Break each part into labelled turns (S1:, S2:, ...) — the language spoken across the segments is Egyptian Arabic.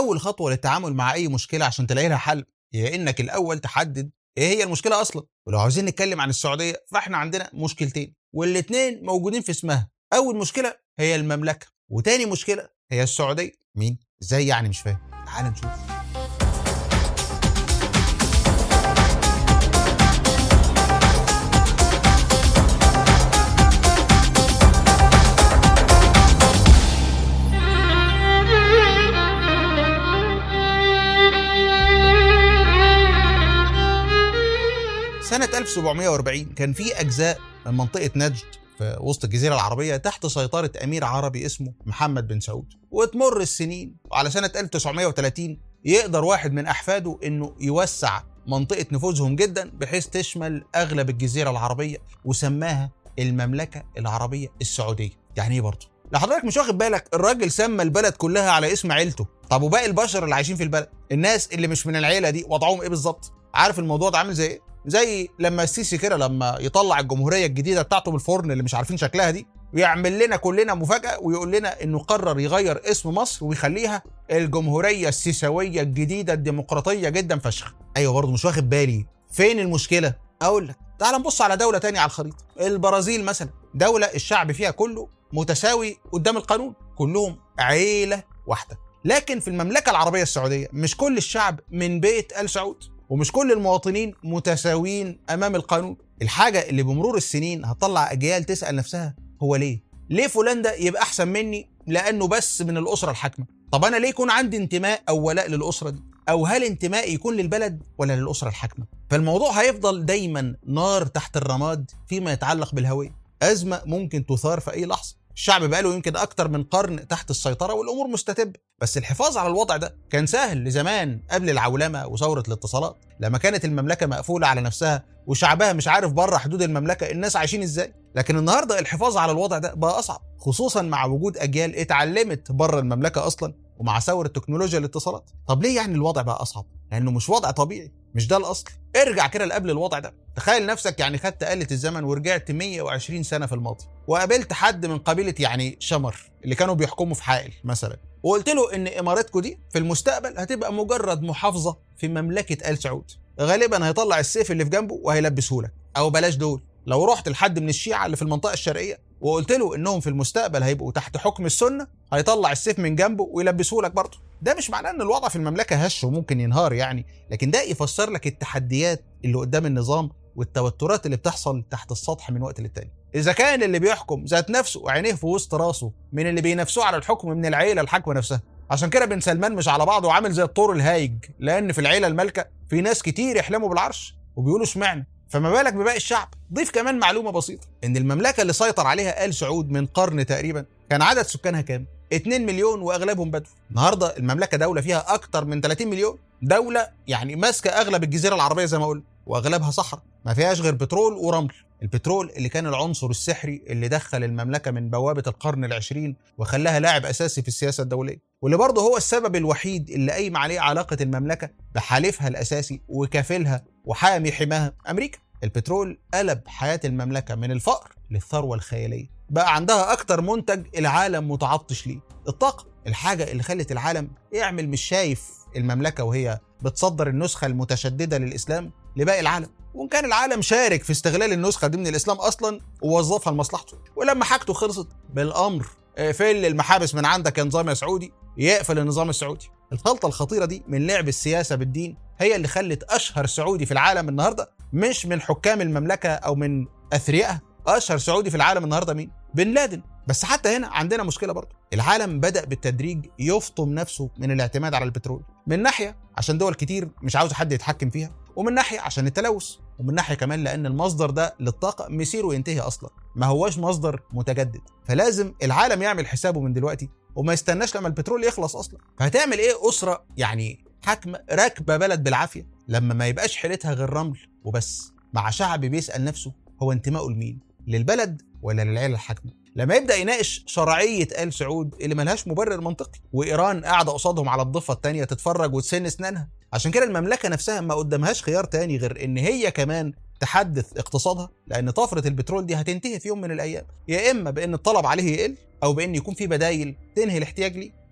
S1: اول خطوه للتعامل مع اي مشكله عشان تلاقي لها حل هي انك الاول تحدد ايه هي المشكله اصلا ولو عاوزين نتكلم عن السعوديه فاحنا عندنا مشكلتين والاثنين موجودين في اسمها اول مشكله هي المملكه وتاني مشكله هي السعوديه مين ازاي يعني مش فاهم تعال نشوف سنة 1740 كان في أجزاء من منطقة نجد في وسط الجزيرة العربية تحت سيطرة أمير عربي اسمه محمد بن سعود وتمر السنين وعلى سنة 1930 يقدر واحد من أحفاده إنه يوسع منطقة نفوذهم جدا بحيث تشمل أغلب الجزيرة العربية وسماها المملكة العربية السعودية يعني إيه برضه؟ لو حضرتك مش واخد بالك الراجل سمى البلد كلها على اسم عيلته طب وباقي البشر اللي عايشين في البلد الناس اللي مش من العيلة دي وضعهم إيه بالظبط؟ عارف الموضوع ده عامل زي إيه؟ زي لما السيسي كده لما يطلع الجمهوريه الجديده بتاعته من الفرن اللي مش عارفين شكلها دي ويعمل لنا كلنا مفاجاه ويقول لنا انه قرر يغير اسم مصر ويخليها الجمهوريه السيساويه الجديده الديمقراطيه جدا فشخ ايوه برضه مش واخد بالي فين المشكله اقول لك تعال نبص على دوله تانية على الخريطه البرازيل مثلا دوله الشعب فيها كله متساوي قدام القانون كلهم عيله واحده لكن في المملكه العربيه السعوديه مش كل الشعب من بيت ال سعود ومش كل المواطنين متساويين امام القانون الحاجه اللي بمرور السنين هتطلع اجيال تسال نفسها هو ليه ليه فلان ده يبقى احسن مني لانه بس من الاسره الحاكمه طب انا ليه يكون عندي انتماء او ولاء للاسره دي او هل انتمائي يكون للبلد ولا للاسره الحاكمه فالموضوع هيفضل دايما نار تحت الرماد فيما يتعلق بالهويه ازمه ممكن تثار في اي لحظه الشعب بقاله يمكن اكتر من قرن تحت السيطره والامور مستتبه بس الحفاظ على الوضع ده كان سهل لزمان قبل العولمه وثوره الاتصالات لما كانت المملكه مقفوله على نفسها وشعبها مش عارف بره حدود المملكه الناس عايشين ازاي لكن النهارده الحفاظ على الوضع ده بقى اصعب خصوصا مع وجود اجيال اتعلمت بره المملكه اصلا ومع ثوره تكنولوجيا الاتصالات طب ليه يعني الوضع بقى اصعب لانه مش وضع طبيعي مش ده الاصل ارجع كده لقبل الوضع ده تخيل نفسك يعني خدت آلة الزمن ورجعت 120 سنة في الماضي وقابلت حد من قبيلة يعني شمر اللي كانوا بيحكموا في حائل مثلا وقلت له ان امارتكم دي في المستقبل هتبقى مجرد محافظة في مملكة آل سعود غالبا هيطلع السيف اللي في جنبه وهيلبسه لك او بلاش دول لو رحت لحد من الشيعة اللي في المنطقة الشرقية وقلت له انهم في المستقبل هيبقوا تحت حكم السنة هيطلع السيف من جنبه ويلبسه لك برضه ده مش معناه ان الوضع في المملكة هش وممكن ينهار يعني لكن ده يفسر لك التحديات اللي قدام النظام والتوترات اللي بتحصل تحت السطح من وقت للتاني اذا كان اللي بيحكم ذات نفسه وعينيه في وسط راسه من اللي بينافسوه على الحكم من العيله الحاكمه نفسها عشان كده بن سلمان مش على بعضه وعامل زي الطور الهايج لان في العيله المالكه في ناس كتير يحلموا بالعرش وبيقولوا اشمعنى فما بالك بباقي الشعب ضيف كمان معلومه بسيطه ان المملكه اللي سيطر عليها ال سعود من قرن تقريبا كان عدد سكانها كام 2 مليون واغلبهم بدو النهارده المملكه دوله فيها اكتر من 30 مليون دوله يعني ماسكه اغلب الجزيره العربيه زي ما قلنا واغلبها صحراء ما فيهاش غير بترول ورمل البترول اللي كان العنصر السحري اللي دخل المملكه من بوابه القرن العشرين وخلاها لاعب اساسي في السياسه الدوليه واللي برضه هو السبب الوحيد اللي قايم عليه علاقه المملكه بحليفها الاساسي وكافلها وحامي حماها امريكا البترول قلب حياه المملكه من الفقر للثروه الخياليه بقى عندها اكتر منتج العالم متعطش ليه الطاقه الحاجه اللي خلت العالم يعمل مش شايف المملكه وهي بتصدر النسخه المتشدده للاسلام لباقي العالم وان كان العالم شارك في استغلال النسخه دي من الاسلام اصلا ووظفها لمصلحته ولما حاجته خلصت بالامر اقفل المحابس من عندك يا نظام يا سعودي يقفل النظام السعودي الخلطه الخطيره دي من لعب السياسه بالدين هي اللي خلت اشهر سعودي في العالم النهارده مش من حكام المملكه او من اثريائها اشهر سعودي في العالم النهارده مين بن لادن بس حتى هنا عندنا مشكله برضه العالم بدا بالتدريج يفطم نفسه من الاعتماد على البترول من ناحيه عشان دول كتير مش عاوزه حد يتحكم فيها ومن ناحيه عشان التلوث ومن ناحيه كمان لان المصدر ده للطاقه مسيره ينتهي اصلا ما هواش مصدر متجدد فلازم العالم يعمل حسابه من دلوقتي وما يستناش لما البترول يخلص اصلا فهتعمل ايه اسره يعني حاكمه راكبه بلد بالعافيه لما ما يبقاش حيلتها غير رمل وبس مع شعب بيسال نفسه هو انتمائه لمين للبلد ولا للعيله الحاكمه لما يبدا يناقش شرعيه ال سعود اللي ملهاش مبرر منطقي وايران قاعده قصادهم على الضفه الثانيه تتفرج وتسن اسنانها عشان كده المملكه نفسها ما قدامهاش خيار تاني غير ان هي كمان تحدث اقتصادها لان طفره البترول دي هتنتهي في يوم من الايام يا اما بان الطلب عليه يقل او بان يكون في بدايل تنهي الاحتياج ليه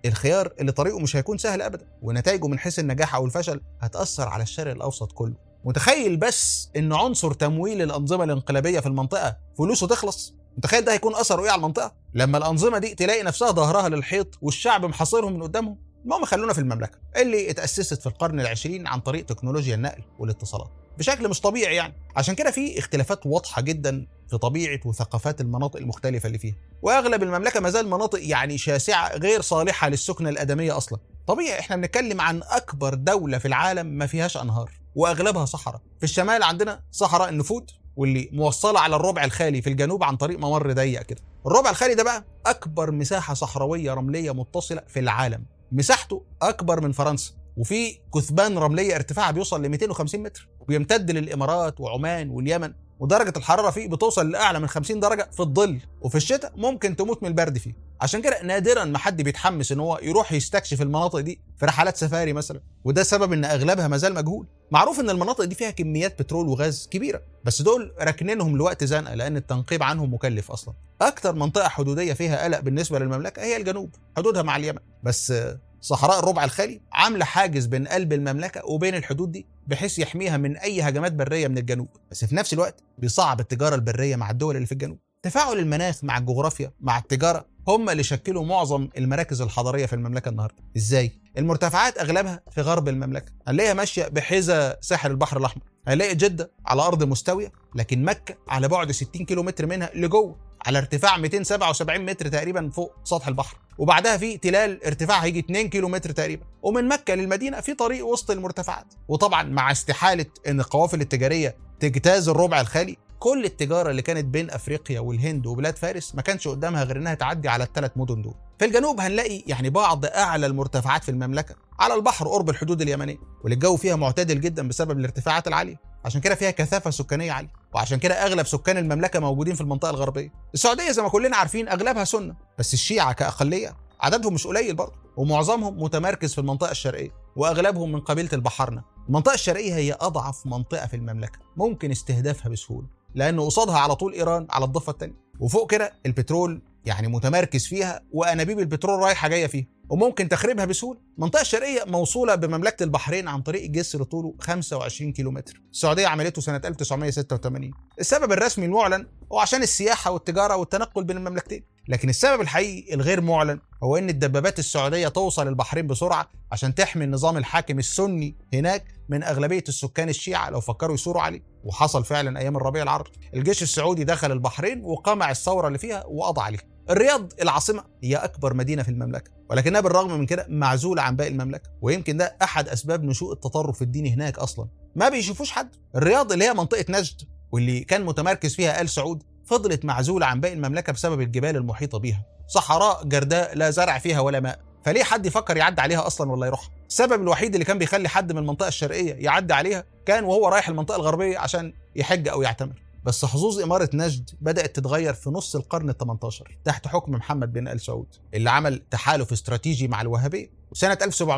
S1: الخيار اللي طريقه مش هيكون سهل ابدا ونتائجه من حيث النجاح او الفشل هتاثر على الشرق الاوسط كله متخيل بس ان عنصر تمويل الانظمه الانقلابيه في المنطقه فلوسه تخلص متخيل ده هيكون اثره ايه على المنطقه لما الانظمه دي تلاقي نفسها ظهرها للحيط والشعب محاصرهم من قدامهم المهم خلونا في المملكه اللي اتاسست في القرن العشرين عن طريق تكنولوجيا النقل والاتصالات بشكل مش طبيعي يعني عشان كده في اختلافات واضحه جدا في طبيعه وثقافات المناطق المختلفه اللي فيها واغلب المملكه ما زال مناطق يعني شاسعه غير صالحه للسكنه الادميه اصلا طبيعي احنا بنتكلم عن اكبر دوله في العالم ما فيهاش انهار واغلبها صحراء في الشمال عندنا صحراء النفود واللي موصله على الربع الخالي في الجنوب عن طريق ممر ضيق كده الربع الخالي ده بقى اكبر مساحه صحراويه رمليه متصله في العالم مساحته اكبر من فرنسا وفي كثبان رمليه ارتفاعها بيوصل ل 250 متر وبيمتد للامارات وعمان واليمن ودرجه الحراره فيه بتوصل لاعلى من 50 درجه في الظل وفي الشتاء ممكن تموت من البرد فيه عشان كده نادرا ما حد بيتحمس ان هو يروح يستكشف المناطق دي في رحلات سفاري مثلا وده سبب ان اغلبها ما زال مجهول معروف ان المناطق دي فيها كميات بترول وغاز كبيره بس دول راكنينهم لوقت زنقه لان التنقيب عنهم مكلف اصلا اكتر منطقه حدوديه فيها قلق بالنسبه للمملكه هي الجنوب حدودها مع اليمن بس صحراء الربع الخالي عامله حاجز بين قلب المملكه وبين الحدود دي بحيث يحميها من اي هجمات بريه من الجنوب بس في نفس الوقت بيصعب التجاره البريه مع الدول اللي في الجنوب تفاعل المناخ مع الجغرافيا مع التجاره هم اللي شكلوا معظم المراكز الحضاريه في المملكه النهارده ازاي المرتفعات اغلبها في غرب المملكه هنلاقيها ماشيه بحذا ساحل البحر الاحمر هنلاقي جده على ارض مستويه لكن مكه على بعد 60 كيلو متر منها لجوه على ارتفاع 277 متر تقريبا فوق سطح البحر وبعدها في تلال ارتفاع هيجي 2 كيلو متر تقريبا ومن مكه للمدينه في طريق وسط المرتفعات وطبعا مع استحاله ان القوافل التجاريه تجتاز الربع الخالي كل التجاره اللي كانت بين افريقيا والهند وبلاد فارس ما كانش قدامها غير انها تعدي على الثلاث مدن دول في الجنوب هنلاقي يعني بعض اعلى المرتفعات في المملكه على البحر قرب الحدود اليمنيه واللي الجو فيها معتدل جدا بسبب الارتفاعات العاليه عشان كده فيها كثافه سكانيه عاليه وعشان كده اغلب سكان المملكه موجودين في المنطقه الغربيه السعوديه زي ما كلنا عارفين اغلبها سنه بس الشيعه كاقليه عددهم مش قليل برضه ومعظمهم متمركز في المنطقه الشرقيه واغلبهم من قبيله البحرنه المنطقه الشرقيه هي اضعف منطقه في المملكه ممكن استهدافها بسهوله لان قصادها على طول ايران على الضفه الثانيه وفوق كده البترول يعني متمركز فيها وانابيب البترول رايحه جايه فيها وممكن تخريبها بسهوله المنطقه الشرقيه موصوله بمملكه البحرين عن طريق جسر طوله 25 كيلومتر السعوديه عملته سنه 1986 السبب الرسمي المعلن هو عشان السياحه والتجاره والتنقل بين المملكتين لكن السبب الحقيقي الغير معلن هو ان الدبابات السعوديه توصل البحرين بسرعه عشان تحمي النظام الحاكم السني هناك من اغلبيه السكان الشيعه لو فكروا يثوروا عليه وحصل فعلا ايام الربيع العربي الجيش السعودي دخل البحرين وقمع الثوره اللي فيها وقضى عليها الرياض العاصمة هي أكبر مدينة في المملكة ولكنها بالرغم من كده معزولة عن باقي المملكة ويمكن ده أحد أسباب نشوء التطرف الديني هناك أصلا ما بيشوفوش حد الرياض اللي هي منطقة نجد واللي كان متمركز فيها آل سعود فضلت معزولة عن باقي المملكة بسبب الجبال المحيطة بيها صحراء جرداء لا زرع فيها ولا ماء فليه حد يفكر يعدي عليها اصلا ولا يروح السبب الوحيد اللي كان بيخلي حد من المنطقه الشرقيه يعدي عليها كان وهو رايح المنطقه الغربيه عشان يحج او يعتمر بس حظوظ إمارة نجد بدأت تتغير في نص القرن ال 18 تحت حكم محمد بن آل سعود اللي عمل تحالف استراتيجي مع الوهابية وسنة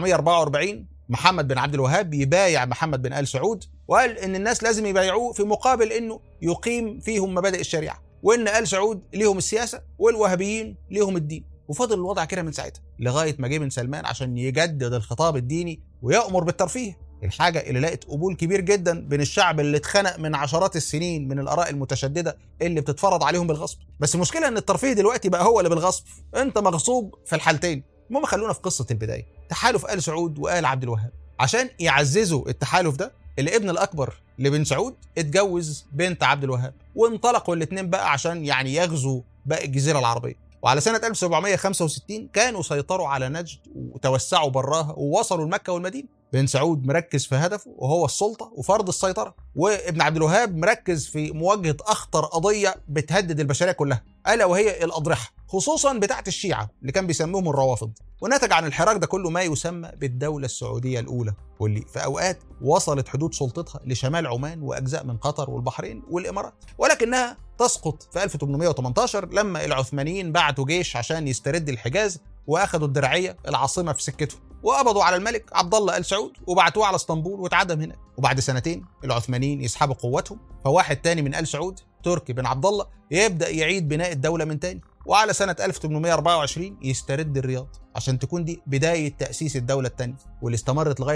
S1: 1744 محمد بن عبد الوهاب يبايع محمد بن آل سعود وقال إن الناس لازم يبايعوه في مقابل إنه يقيم فيهم مبادئ الشريعة وإن آل سعود ليهم السياسة والوهابيين ليهم الدين وفضل الوضع كده من ساعتها لغاية ما جه بن سلمان عشان يجدد الخطاب الديني ويأمر بالترفيه الحاجة اللي لقت قبول كبير جدا بين الشعب اللي اتخنق من عشرات السنين من الآراء المتشددة اللي بتتفرض عليهم بالغصب بس المشكلة ان الترفيه دلوقتي بقى هو اللي بالغصب انت مغصوب في الحالتين المهم خلونا في قصة البداية تحالف آل سعود وآل عبد الوهاب عشان يعززوا التحالف ده الابن الأكبر لبن سعود اتجوز بنت عبد الوهاب وانطلقوا الاثنين بقى عشان يعني يغزوا باقي الجزيرة العربية وعلى سنة 1765 كانوا سيطروا على نجد وتوسعوا براها ووصلوا لمكة والمدينة بن سعود مركز في هدفه وهو السلطة وفرض السيطرة وابن عبد الوهاب مركز في مواجهة أخطر قضية بتهدد البشرية كلها ألا وهي الأضرحة خصوصا بتاعة الشيعة اللي كان بيسموهم الروافض ونتج عن الحراك ده كله ما يسمى بالدولة السعودية الأولى واللي في أوقات وصلت حدود سلطتها لشمال عمان وأجزاء من قطر والبحرين والإمارات ولكنها تسقط في 1818 لما العثمانيين بعتوا جيش عشان يسترد الحجاز واخدوا الدرعيه العاصمه في سكتهم وقبضوا على الملك عبد الله ال سعود وبعتوه على اسطنبول واتعدم هناك وبعد سنتين العثمانيين يسحبوا قوتهم فواحد تاني من ال سعود تركي بن عبد الله يبدا يعيد بناء الدوله من تاني وعلى سنة 1824 يسترد الرياض عشان تكون دي بداية تأسيس الدولة الثانية واللي استمرت لغاية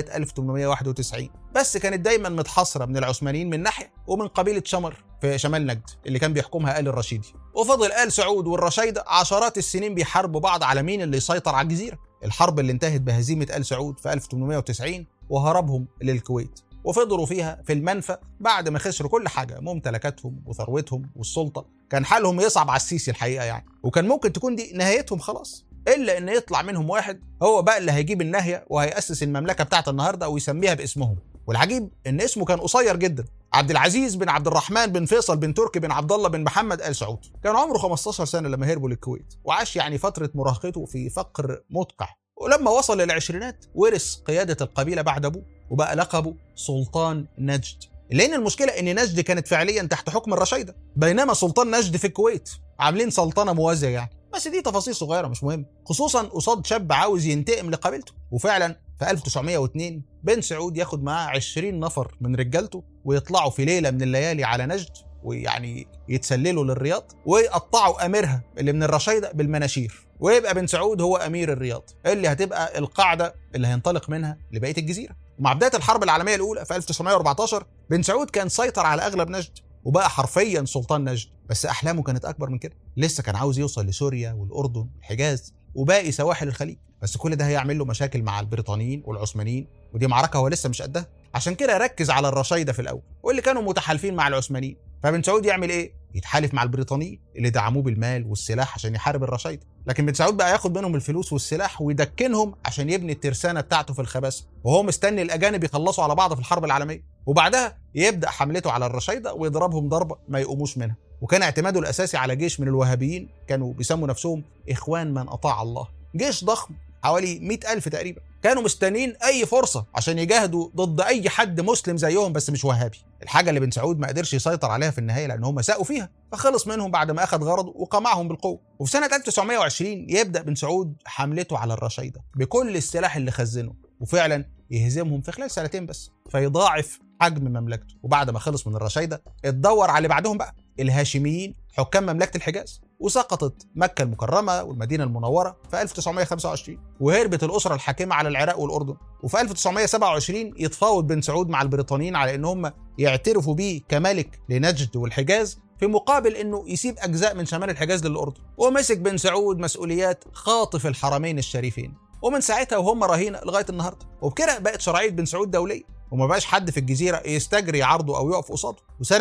S1: 1891 بس كانت دايما متحصرة من العثمانيين من ناحية ومن قبيلة شمر في شمال نجد اللي كان بيحكمها آل الرشيدي وفضل آل سعود والرشايدة عشرات السنين بيحاربوا بعض على مين اللي يسيطر على الجزيرة الحرب اللي انتهت بهزيمة آل سعود في 1890 وهربهم للكويت وفضلوا فيها في المنفى بعد ما خسروا كل حاجه ممتلكاتهم وثروتهم والسلطه كان حالهم يصعب على السيسي الحقيقه يعني وكان ممكن تكون دي نهايتهم خلاص الا ان يطلع منهم واحد هو بقى اللي هيجيب الناهيه وهياسس المملكه بتاعت النهارده ويسميها باسمهم والعجيب ان اسمه كان قصير جدا عبد العزيز بن عبد الرحمن بن فيصل بن تركي بن عبد الله بن محمد ال سعود كان عمره 15 سنه لما هربوا للكويت وعاش يعني فتره مراهقته في فقر مدقع ولما وصل للعشرينات ورث قياده القبيله بعد ابوه وبقى لقبه سلطان نجد لان المشكله ان نجد كانت فعليا تحت حكم الرشيده بينما سلطان نجد في الكويت عاملين سلطنه موازيه يعني بس دي تفاصيل صغيره مش مهم خصوصا قصاد شاب عاوز ينتقم لقبيلته وفعلا في 1902 بن سعود ياخد معاه 20 نفر من رجالته ويطلعوا في ليله من الليالي على نجد ويعني يتسللوا للرياض ويقطعوا اميرها اللي من الرشيده بالمناشير ويبقى بن سعود هو امير الرياض اللي هتبقى القاعده اللي هينطلق منها لبقيه الجزيره ومع بدايه الحرب العالميه الاولى في 1914 بن سعود كان سيطر على اغلب نجد وبقى حرفيا سلطان نجد بس احلامه كانت اكبر من كده لسه كان عاوز يوصل لسوريا والاردن والحجاز وباقي سواحل الخليج بس كل ده هيعمل له مشاكل مع البريطانيين والعثمانيين ودي معركه هو لسه مش قدها عشان كده ركز على الرشايده في الاول واللي كانوا متحالفين مع العثمانيين فبن سعود يعمل ايه يتحالف مع البريطانيين اللي دعموه بالمال والسلاح عشان يحارب الرشايده لكن بن سعود بقى ياخد منهم الفلوس والسلاح ويدكنهم عشان يبني الترسانه بتاعته في الخباسه وهو مستني الاجانب يخلصوا على بعض في الحرب العالميه وبعدها يبدا حملته على الرشايده ويضربهم ضربه ما يقوموش منها وكان اعتماده الاساسي على جيش من الوهابيين كانوا بيسموا نفسهم اخوان من اطاع الله جيش ضخم حوالي مئة ألف تقريبا كانوا مستنيين أي فرصة عشان يجاهدوا ضد أي حد مسلم زيهم بس مش وهابي الحاجة اللي بن سعود ما قدرش يسيطر عليها في النهاية لأن هم ساقوا فيها فخلص منهم بعد ما أخذ غرضه وقمعهم بالقوة وفي سنة 1920 يبدأ بن سعود حملته على الرشيدة بكل السلاح اللي خزنه وفعلا يهزمهم في خلال سنتين بس فيضاعف حجم مملكته وبعد ما خلص من الرشيدة اتدور على اللي بعدهم بقى الهاشميين حكام مملكة الحجاز وسقطت مكة المكرمة والمدينة المنورة في 1925 وهربت الأسرة الحاكمة على العراق والأردن وفي 1927 يتفاوض بن سعود مع البريطانيين على إن هم يعترفوا بيه كملك لنجد والحجاز في مقابل انه يسيب اجزاء من شمال الحجاز للاردن ومسك بن سعود مسؤوليات خاطف الحرمين الشريفين ومن ساعتها وهم رهينه لغايه النهارده وبكده بقت شرعيه بن سعود دوليه وما بقاش حد في الجزيرة يستجري عرضه أو يقف قصاده وسنة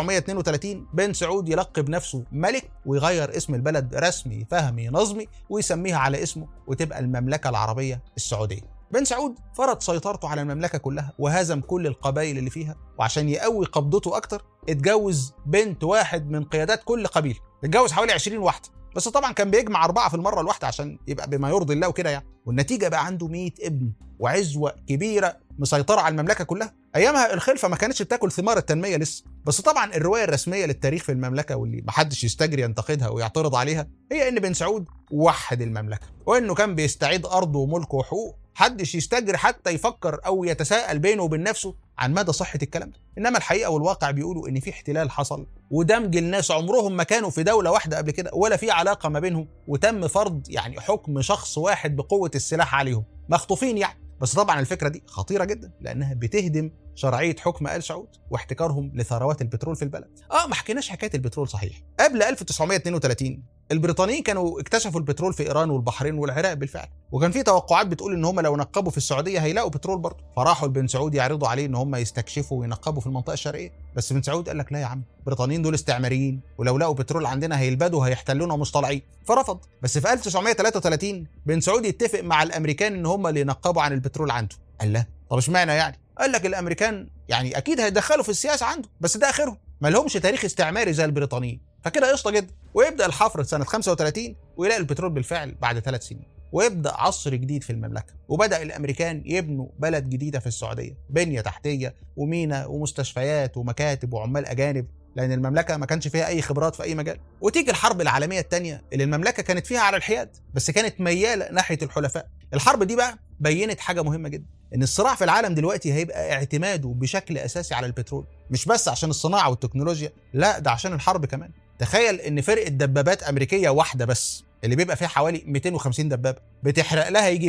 S1: 1932 بن سعود يلقب نفسه ملك ويغير اسم البلد رسمي فهمي نظمي ويسميها على اسمه وتبقى المملكة العربية السعودية بن سعود فرض سيطرته على المملكة كلها وهزم كل القبائل اللي فيها وعشان يقوي قبضته أكتر اتجوز بنت واحد من قيادات كل قبيلة اتجوز حوالي 20 واحدة بس طبعا كان بيجمع أربعة في المرة الواحدة عشان يبقى بما يرضي الله وكده يعني والنتيجة بقى عنده 100 ابن وعزوة كبيرة مسيطرة على المملكة كلها أيامها الخلفة ما كانتش بتاكل ثمار التنمية لسه بس طبعا الرواية الرسمية للتاريخ في المملكة واللي محدش يستجري ينتقدها ويعترض عليها هي إن بن سعود وحد المملكة وإنه كان بيستعيد أرضه وملكه وحقوقه محدش يستجري حتى يفكر او يتساءل بينه وبين نفسه عن مدى صحه الكلام ده انما الحقيقه والواقع بيقولوا ان في احتلال حصل ودمج الناس عمرهم ما كانوا في دوله واحده قبل كده ولا في علاقه ما بينهم وتم فرض يعني حكم شخص واحد بقوه السلاح عليهم مخطوفين يعني بس طبعا الفكره دي خطيره جدا لانها بتهدم شرعيه حكم ال سعود واحتكارهم لثروات البترول في البلد. اه ما حكيناش حكايه البترول صحيح. قبل 1932 البريطانيين كانوا اكتشفوا البترول في ايران والبحرين والعراق بالفعل وكان في توقعات بتقول ان هم لو نقبوا في السعوديه هيلاقوا بترول برضه فراحوا لبن سعود يعرضوا عليه ان هم يستكشفوا وينقبوا في المنطقه الشرقيه بس بن سعود قال لك لا يا عم البريطانيين دول استعماريين ولو لقوا بترول عندنا هيلبدوا هيحتلونا ومش طالعين فرفض بس في 1933 بن سعود يتفق مع الامريكان ان هم اللي ينقبوا عن البترول عنده قال لا طب اشمعنى يعني قال لك الامريكان يعني اكيد هيدخلوا في السياسه عنده بس ده اخرهم ما لهمش تاريخ استعماري زي البريطانيين فكده قشطه جدا ويبدا الحفر سنه 35 ويلاقي البترول بالفعل بعد ثلاث سنين ويبدا عصر جديد في المملكه وبدا الامريكان يبنوا بلد جديده في السعوديه بنيه تحتيه ومينا ومستشفيات ومكاتب وعمال اجانب لان المملكه ما كانش فيها اي خبرات في اي مجال وتيجي الحرب العالميه الثانيه اللي المملكه كانت فيها على الحياد بس كانت مياله ناحيه الحلفاء الحرب دي بقى بينت حاجه مهمه جدا ان الصراع في العالم دلوقتي هيبقى اعتماده بشكل اساسي على البترول مش بس عشان الصناعه والتكنولوجيا لا ده عشان الحرب كمان تخيل ان فرقه دبابات امريكيه واحده بس اللي بيبقى فيها حوالي 250 دبابه بتحرق لها يجي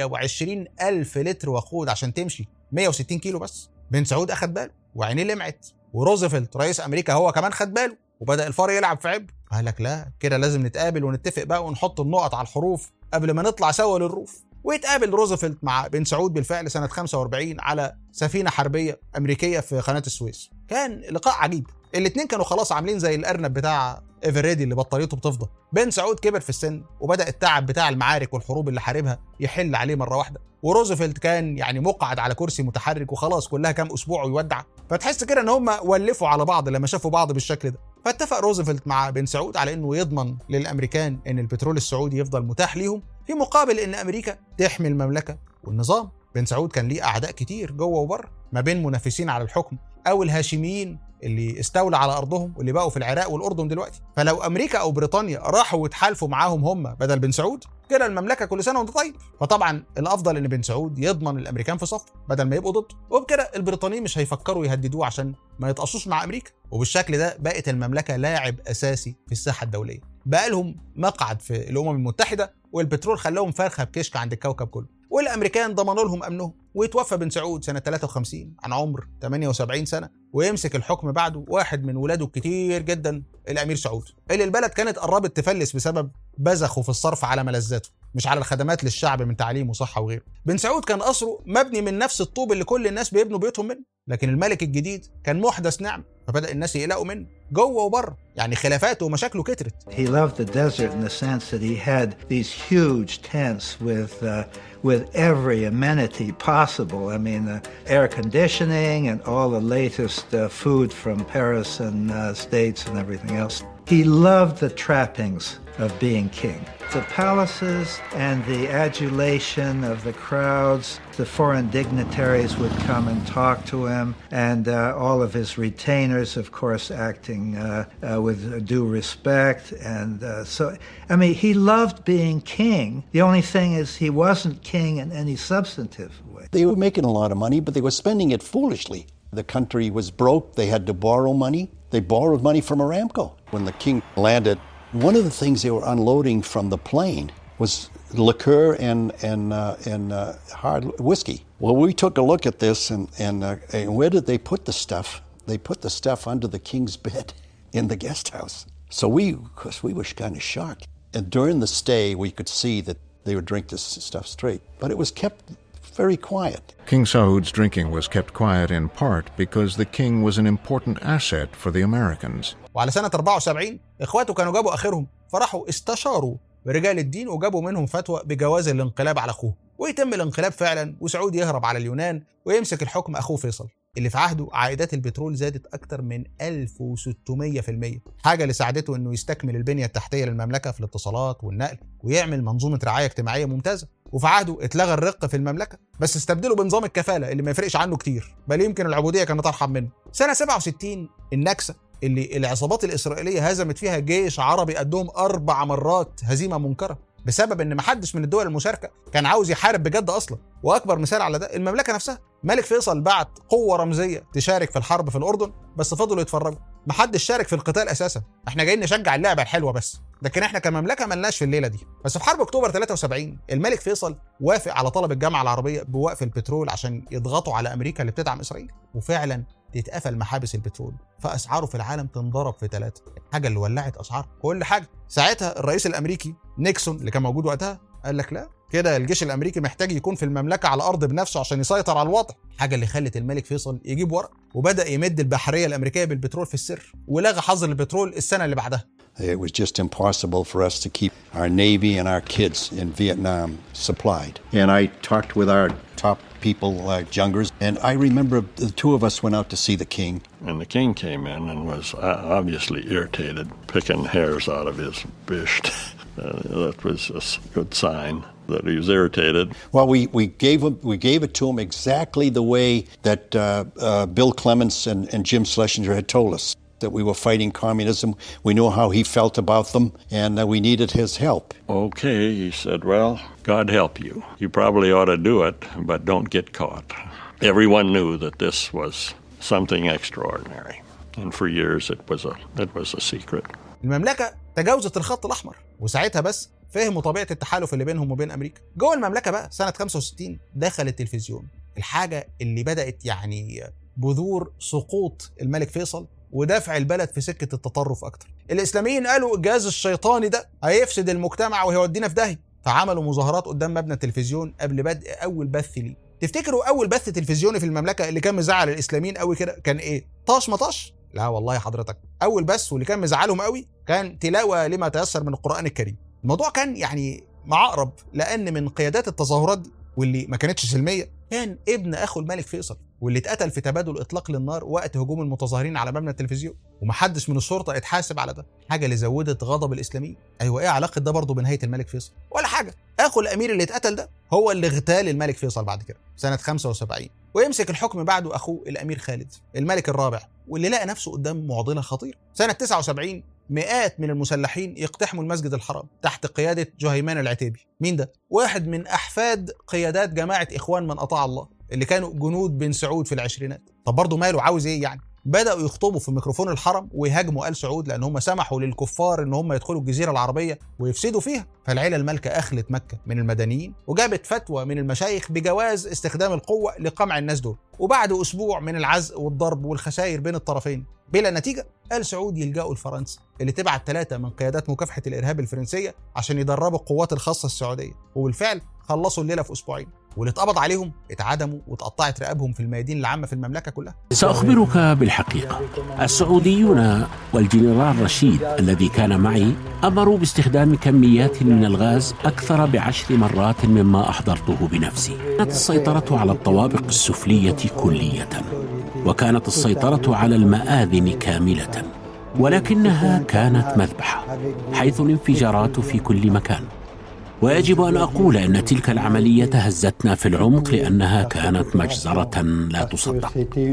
S1: 120 الف لتر وقود عشان تمشي 160 كيلو بس بن سعود اخد باله وعينيه لمعت وروزفلت رئيس امريكا هو كمان خد باله وبدا الفار يلعب في عبء قال لك لا كده لازم نتقابل ونتفق بقى ونحط النقط على الحروف قبل ما نطلع سوا للروف ويتقابل روزفلت مع بن سعود بالفعل سنه 45 على سفينه حربيه امريكيه في قناه السويس كان لقاء عجيب الاثنين كانوا خلاص عاملين زي الارنب بتاع ايفريدي اللي بطاريته بتفضى بن سعود كبر في السن وبدا التعب بتاع المعارك والحروب اللي حاربها يحل عليه مره واحده وروزفلت كان يعني مقعد على كرسي متحرك وخلاص كلها كام اسبوع ويودع فتحس كده ان هم ولفوا على بعض لما شافوا بعض بالشكل ده فاتفق روزفلت مع بن سعود على انه يضمن للامريكان ان البترول السعودي يفضل متاح ليهم في مقابل ان امريكا تحمي المملكه والنظام بن سعود كان ليه اعداء كتير جوه وبره ما بين منافسين على الحكم او الهاشميين اللي استولى على ارضهم واللي بقوا في العراق والاردن دلوقتي فلو امريكا او بريطانيا راحوا واتحالفوا معاهم هم بدل بن سعود كده المملكه كل سنه وانت طيب فطبعا الافضل ان بن سعود يضمن الامريكان في صفه بدل ما يبقوا ضده وبكده البريطانيين مش هيفكروا يهددوه عشان ما يتقصوش مع امريكا وبالشكل ده بقت المملكه لاعب اساسي في الساحه الدوليه بقى لهم مقعد في الامم المتحده والبترول خلاهم فرخه بكشك عند الكوكب كله والامريكان ضمنوا لهم امنهم ويتوفى بن سعود سنه 53 عن عمر 78 سنه ويمسك الحكم بعده واحد من ولاده الكتير جدا الامير سعود اللي البلد كانت قربت تفلس بسبب بزخه في الصرف على ملذاته مش على الخدمات للشعب من تعليم وصحه وغيره بن سعود كان قصره مبني من نفس الطوب اللي كل الناس بيبنوا بيوتهم منه لكن الملك الجديد كان محدث نعم فبدا الناس يقلقوا منه جوه وبره يعني خلافاته ومشاكله كترت
S2: He loved the desert in the sense that he had these huge tents with uh, with every amenity possible. I mean, uh, air conditioning and all the latest uh, food from Paris and uh, States and everything else. He loved the trappings of being king. The palaces and the adulation of the crowds, the foreign dignitaries would come and talk to him, and uh, all of his retainers, of course, acting uh, uh, with due respect. And uh, so, I mean, he loved being king. The only thing is, he wasn't king in any substantive way.
S3: They were making a lot of money, but they were spending it foolishly. The country was broke. They had to borrow money. They borrowed money from Aramco. When the king landed, one of the things they were unloading from the plane was liqueur and and uh, and uh, hard whiskey. Well, we took a look at this, and and, uh, and where did they put the stuff? They put the stuff under the king's bed in the guest house. So we, of course, we were kind of shocked. And during the stay, we could see that they would drink this stuff straight, but it was kept very quiet.
S4: King Saud's drinking was kept quiet in part because the king was an important asset for the Americans.
S1: وعلى سنة 74 إخواته كانوا جابوا آخرهم فراحوا استشاروا رجال الدين وجابوا منهم فتوى بجواز الانقلاب على أخوه ويتم الانقلاب فعلا وسعود يهرب على اليونان ويمسك الحكم أخوه فيصل اللي في عهده عائدات البترول زادت أكتر من 1600% حاجة اللي ساعدته إنه يستكمل البنية التحتية للمملكة في الاتصالات والنقل ويعمل منظومة رعاية اجتماعية ممتازة وفي عهده اتلغى الرق في المملكة بس استبدله بنظام الكفالة اللي ما يفرقش عنه كتير بل يمكن العبودية كانت أرحم منه سنة 67 النكسة اللي العصابات الإسرائيلية هزمت فيها جيش عربي قدهم أربع مرات هزيمة منكرة بسبب ان محدش من الدول المشاركه كان عاوز يحارب بجد اصلا واكبر مثال على ده المملكه نفسها ملك فيصل بعت قوه رمزيه تشارك في الحرب في الاردن بس فضلوا يتفرجوا محدش شارك في القتال اساسا احنا جايين نشجع اللعبه الحلوه بس لكن احنا كمملكه ملناش في الليله دي بس في حرب اكتوبر 73 الملك فيصل وافق على طلب الجامعه العربيه بوقف البترول عشان يضغطوا على امريكا اللي بتدعم اسرائيل وفعلا تتقفل محابس البترول فاسعاره في العالم تنضرب في ثلاثه الحاجه اللي ولعت اسعار كل حاجه ساعتها الرئيس الامريكي نيكسون اللي كان موجود وقتها قال لك لا كده الجيش الامريكي محتاج يكون في المملكه على الارض بنفسه عشان يسيطر على الوضع حاجه اللي خلت الملك فيصل يجيب ورق وبدا يمد البحريه الامريكيه بالبترول في السر ولغى حظر البترول السنه اللي بعدها
S3: It was just impossible for us to keep our Navy and our kids in Vietnam supplied. And I talked with our top people, like Jungers, and I remember the two of us went out to see the king.
S5: And the king came in and was uh, obviously irritated, picking hairs out of his bisht. Uh, that was a s- good sign that he was irritated.
S3: Well, we, we gave him we gave it to him exactly the way that uh, uh, Bill Clements and, and Jim Schlesinger had told us that we were fighting communism. We knew how he felt about them, and uh, we needed his help.
S5: Okay, he said, Well, God help you. You probably ought to do it, but don't get caught. Everyone knew that this was something extraordinary. And for years it was a it was a secret.
S1: المملكه تجاوزت الخط الاحمر وساعتها بس فهموا طبيعه التحالف اللي بينهم وبين امريكا جوه المملكه بقى سنه 65 دخل التلفزيون الحاجه اللي بدات يعني بذور سقوط الملك فيصل ودفع البلد في سكه التطرف اكتر الاسلاميين قالوا الجهاز الشيطاني ده هيفسد المجتمع وهيودينا في داهيه فعملوا مظاهرات قدام مبنى التلفزيون قبل بدء اول بث ليه تفتكروا اول بث تلفزيوني في المملكه اللي كان مزعل الاسلاميين قوي كده كان ايه طاش مطاش لا والله حضرتك اول بث واللي كان مزعلهم قوي كان تلاوه لما تيسر من القران الكريم الموضوع كان يعني معقرب لان من قيادات التظاهرات دي واللي ما كانتش سلميه كان ابن اخو الملك فيصل واللي اتقتل في تبادل اطلاق للنار وقت هجوم المتظاهرين على مبنى التلفزيون ومحدش من الشرطه اتحاسب على ده حاجه اللي زودت غضب الاسلاميين ايوه ايه علاقه ده برضه بنهايه الملك فيصل ولا حاجه اخو الامير اللي اتقتل ده هو اللي اغتال الملك فيصل بعد كده سنه 75 ويمسك الحكم بعده اخوه الامير خالد الملك الرابع واللي لقى نفسه قدام معضله خطيره سنه 79 مئات من المسلحين يقتحموا المسجد الحرام تحت قيادة جهيمان العتيبي مين ده؟ واحد من أحفاد قيادات جماعة إخوان من أطاع الله اللي كانوا جنود بن سعود في العشرينات طب برضه ماله عاوز إيه يعني؟ بدأوا يخطبوا في ميكروفون الحرم ويهاجموا آل سعود لأن هم سمحوا للكفار إن هم يدخلوا الجزيرة العربية ويفسدوا فيها فالعيلة المالكة أخلت مكة من المدنيين وجابت فتوى من المشايخ بجواز استخدام القوة لقمع الناس دول وبعد أسبوع من العزق والضرب والخسائر بين الطرفين بلا نتيجة آل سعود يلجأوا لفرنسا اللي تبعت ثلاثة من قيادات مكافحة الإرهاب الفرنسية عشان يدربوا القوات الخاصة السعودية وبالفعل خلصوا الليلة في أسبوعين واللي اتقبض عليهم اتعدموا واتقطعت رقابهم في الميادين العامة في المملكة كلها
S6: سأخبرك بالحقيقة السعوديون والجنرال رشيد الذي كان معي أمروا باستخدام كميات من الغاز أكثر بعشر مرات مما أحضرته بنفسي كانت السيطرة على الطوابق السفلية كلية وكانت السيطرة على المآذن كاملة ولكنها كانت مذبحة حيث الانفجارات في كل مكان ويجب ان اقول ان تلك العمليه هزتنا في العمق لانها كانت مجزره لا تصدق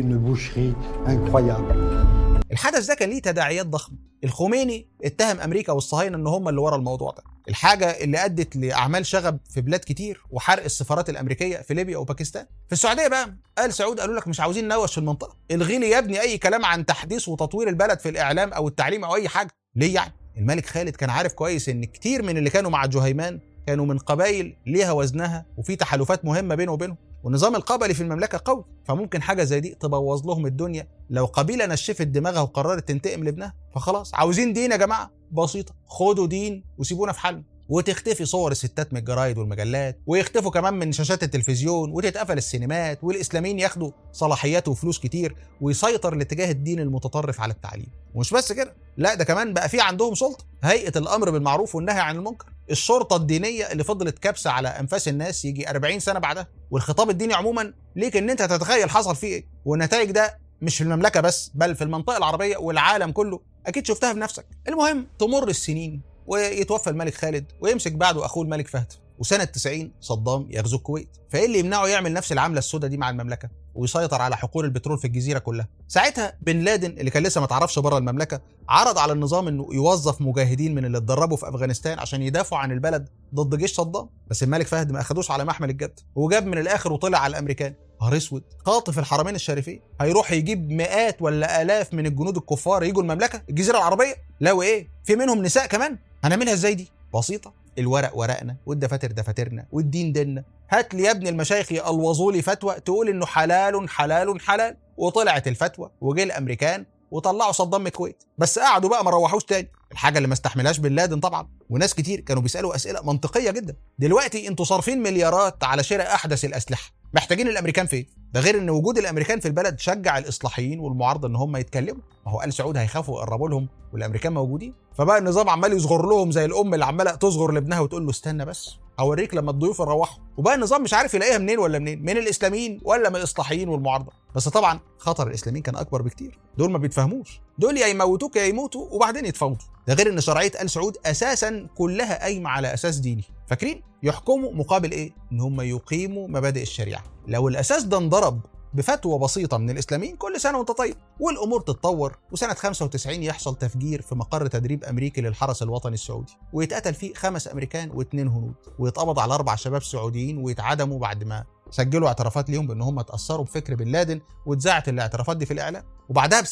S1: الحدث ده كان ليه تداعيات ضخمه الخميني اتهم امريكا والصهاينه ان هم اللي ورا الموضوع ده الحاجه اللي ادت لاعمال شغب في بلاد كتير وحرق السفارات الامريكيه في ليبيا وباكستان في السعوديه بقى قال سعود قالوا لك مش عاوزين نوش في المنطقه الغي لي يا ابني اي كلام عن تحديث وتطوير البلد في الاعلام او التعليم او اي حاجه ليه يعني الملك خالد كان عارف كويس ان كتير من اللي كانوا مع جهيمان كانوا من قبائل ليها وزنها وفي تحالفات مهمه بينه وبينهم والنظام القبلي في المملكه قوي فممكن حاجه زي دي تبوظ لهم الدنيا لو قبيله نشفت دماغها وقررت تنتقم لابنها فخلاص عاوزين دين يا جماعه بسيطه خدوا دين وسيبونا في حالنا وتختفي صور الستات من الجرايد والمجلات ويختفوا كمان من شاشات التلفزيون وتتقفل السينمات والاسلاميين ياخدوا صلاحيات وفلوس كتير ويسيطر الاتجاه الديني المتطرف على التعليم ومش بس كده لا ده كمان بقى في عندهم سلطه هيئه الامر بالمعروف والنهي عن المنكر الشرطه الدينيه اللي فضلت كابسه على انفاس الناس يجي 40 سنه بعدها والخطاب الديني عموما ليك ان انت تتخيل حصل فيه ايه والنتائج ده مش في المملكه بس بل في المنطقه العربيه والعالم كله اكيد شفتها بنفسك المهم تمر السنين ويتوفى الملك خالد ويمسك بعده اخوه الملك فهد وسنه 90 صدام يغزو الكويت فايه اللي يمنعه يعمل نفس العمله السوداء دي مع المملكه ويسيطر على حقول البترول في الجزيره كلها ساعتها بن لادن اللي كان لسه ما تعرفش بره المملكه عرض على النظام انه يوظف مجاهدين من اللي اتدربوا في افغانستان عشان يدافعوا عن البلد ضد جيش صدام بس الملك فهد ما اخدوش على محمل الجد وجاب من الاخر وطلع على الامريكان نهار اسود خاطف الحرمين الشريفين هيروح يجيب مئات ولا الاف من الجنود الكفار يجوا المملكه الجزيره العربيه لا وايه في منهم نساء كمان هنعملها ازاي دي بسيطه الورق ورقنا والدفاتر دفاترنا والدين ديننا هات لي يا ابن المشايخ يقلوظوا لي فتوى تقول انه حلال حلال حلال وطلعت الفتوى وجه الامريكان وطلعوا صدام الكويت بس قعدوا بقى ما روحوش تاني الحاجه اللي ما استحملهاش بن لادن طبعا وناس كتير كانوا بيسالوا اسئله منطقيه جدا دلوقتي انتوا صارفين مليارات على شراء احدث الاسلحه محتاجين الامريكان فين ده غير ان وجود الامريكان في البلد شجع الاصلاحيين والمعارضه ان هم يتكلموا ما هو ال سعود هيخافوا يقربوا لهم والامريكان موجودين فبقى النظام عمال يصغر لهم زي الام اللي عماله تصغر لابنها وتقول له استنى بس اوريك لما الضيوف يروحوا وبقى النظام مش عارف يلاقيها منين ولا منين من الاسلاميين ولا من الاصلاحيين والمعارضه بس طبعا خطر الاسلاميين كان اكبر بكتير دول ما بيتفهموش دول يا يموتوك يا يموتوا وبعدين يتفاوضوا ده غير ان شرعيه ال سعود اساسا كلها قايمه على اساس ديني فاكرين يحكموا مقابل ايه ان هم يقيموا مبادئ الشريعه لو الاساس ده انضرب بفتوى بسيطه من الاسلاميين كل سنه وانت طيب والامور تتطور وسنه 95 يحصل تفجير في مقر تدريب امريكي للحرس الوطني السعودي ويتقتل فيه خمس امريكان واثنين هنود ويتقبض على اربع شباب سعوديين ويتعدموا بعد ما سجلوا اعترافات ليهم بان هم اتاثروا بفكر بن لادن واتذاعت الاعترافات دي في الاعلام وبعدها بسنه